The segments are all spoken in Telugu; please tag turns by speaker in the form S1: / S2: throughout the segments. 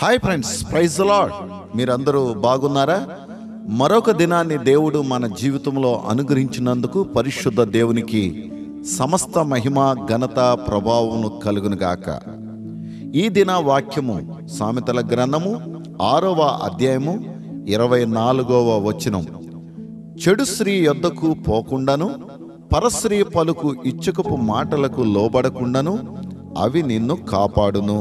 S1: హాయ్ ఫ్రెండ్స్ ప్రైజ్ లాడ్ మీరందరూ బాగున్నారా మరొక దినాన్ని దేవుడు మన జీవితంలో అనుగ్రహించినందుకు పరిశుద్ధ దేవునికి సమస్త మహిమ ఘనత ప్రభావమును కలుగునుగాక ఈ దిన వాక్యము సామెతల గ్రంథము ఆరవ అధ్యాయము ఇరవై నాలుగవ వచనం చెడు స్త్రీ యొద్దకు పోకుండాను పరస్త్రీ పలుకు ఇచ్చుకపు మాటలకు లోబడకుండాను అవి నిన్ను కాపాడును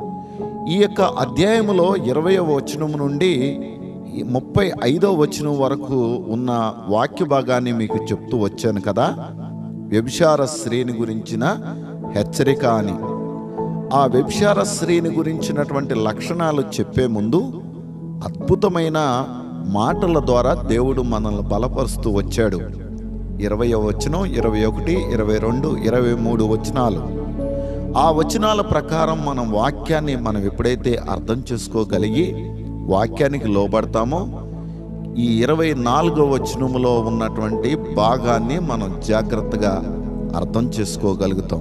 S1: ఈ యొక్క అధ్యాయములో ఇరవై వచనం నుండి ఈ ముప్పై ఐదో వచనం వరకు ఉన్న వాక్య భాగాన్ని మీకు చెప్తూ వచ్చాను కదా వ్యభిచార స్త్రీని గురించిన హెచ్చరిక అని ఆ వ్యభిచార స్త్రీని గురించినటువంటి లక్షణాలు చెప్పే ముందు అద్భుతమైన మాటల ద్వారా దేవుడు మనల్ని బలపరుస్తూ వచ్చాడు ఇరవై వచనం ఇరవై ఒకటి ఇరవై రెండు ఇరవై మూడు వచనాలు ఆ వచనాల ప్రకారం మనం వాక్యాన్ని మనం ఎప్పుడైతే అర్థం చేసుకోగలిగి వాక్యానికి లోబడతామో ఈ ఇరవై నాలుగో వచనములో ఉన్నటువంటి భాగాన్ని మనం జాగ్రత్తగా అర్థం చేసుకోగలుగుతాం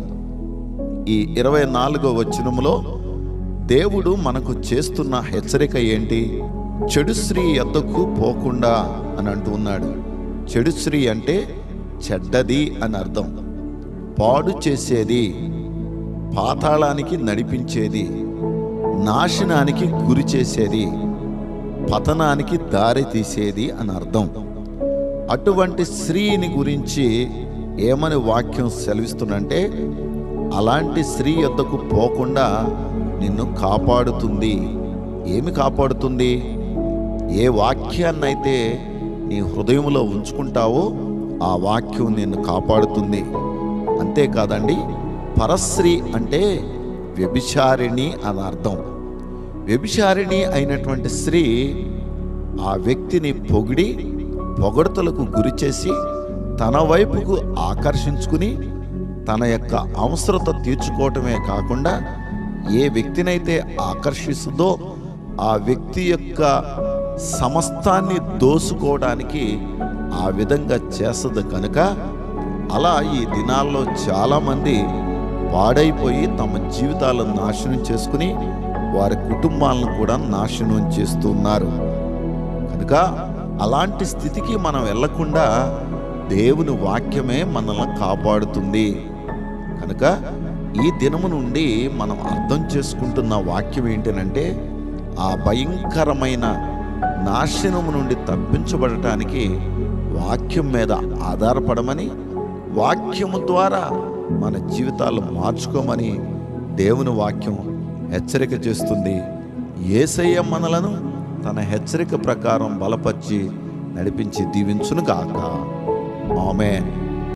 S1: ఈ ఇరవై నాలుగో వచనములో దేవుడు మనకు చేస్తున్న హెచ్చరిక ఏంటి చెడు స్త్రీ ఎద్దకు పోకుండా అని అంటూ ఉన్నాడు చెడు స్త్రీ అంటే చెడ్డది అని అర్థం పాడు చేసేది పాతాళానికి నడిపించేది నాశనానికి గురి చేసేది పతనానికి దారి తీసేది అని అర్థం అటువంటి స్త్రీని గురించి ఏమని వాక్యం సెలవిస్తుందంటే అలాంటి స్త్రీ యొద్దకు పోకుండా నిన్ను కాపాడుతుంది ఏమి కాపాడుతుంది ఏ వాక్యాన్నైతే నీ హృదయంలో ఉంచుకుంటావో ఆ వాక్యం నిన్ను కాపాడుతుంది అంతేకాదండి పరస్త్రీ అంటే వ్యభిచారిణి అని అర్థం వ్యభిచారిణి అయినటువంటి స్త్రీ ఆ వ్యక్తిని పొగిడి పొగడతలకు గురి చేసి తన వైపుకు ఆకర్షించుకుని తన యొక్క అవసరత తీర్చుకోవటమే కాకుండా ఏ వ్యక్తినైతే ఆకర్షిస్తుందో ఆ వ్యక్తి యొక్క సమస్తాన్ని దోసుకోవడానికి ఆ విధంగా చేస్తుంది కనుక అలా ఈ దినాల్లో చాలామంది పాడైపోయి తమ జీవితాలను నాశనం చేసుకుని వారి కుటుంబాలను కూడా నాశనం చేస్తున్నారు కనుక అలాంటి స్థితికి మనం వెళ్లకుండా దేవుని వాక్యమే మనల్ని కాపాడుతుంది కనుక ఈ దినము నుండి మనం అర్థం చేసుకుంటున్న వాక్యం ఏంటంటే ఆ భయంకరమైన నాశనము నుండి తప్పించబడటానికి వాక్యం మీద ఆధారపడమని వాక్యము ద్వారా మన జీవితాలు మార్చుకోమని దేవుని వాక్యం హెచ్చరిక చేస్తుంది ఏసయ్య మనలను తన హెచ్చరిక ప్రకారం బలపరిచి నడిపించి దీవించును గాక ఆమెన్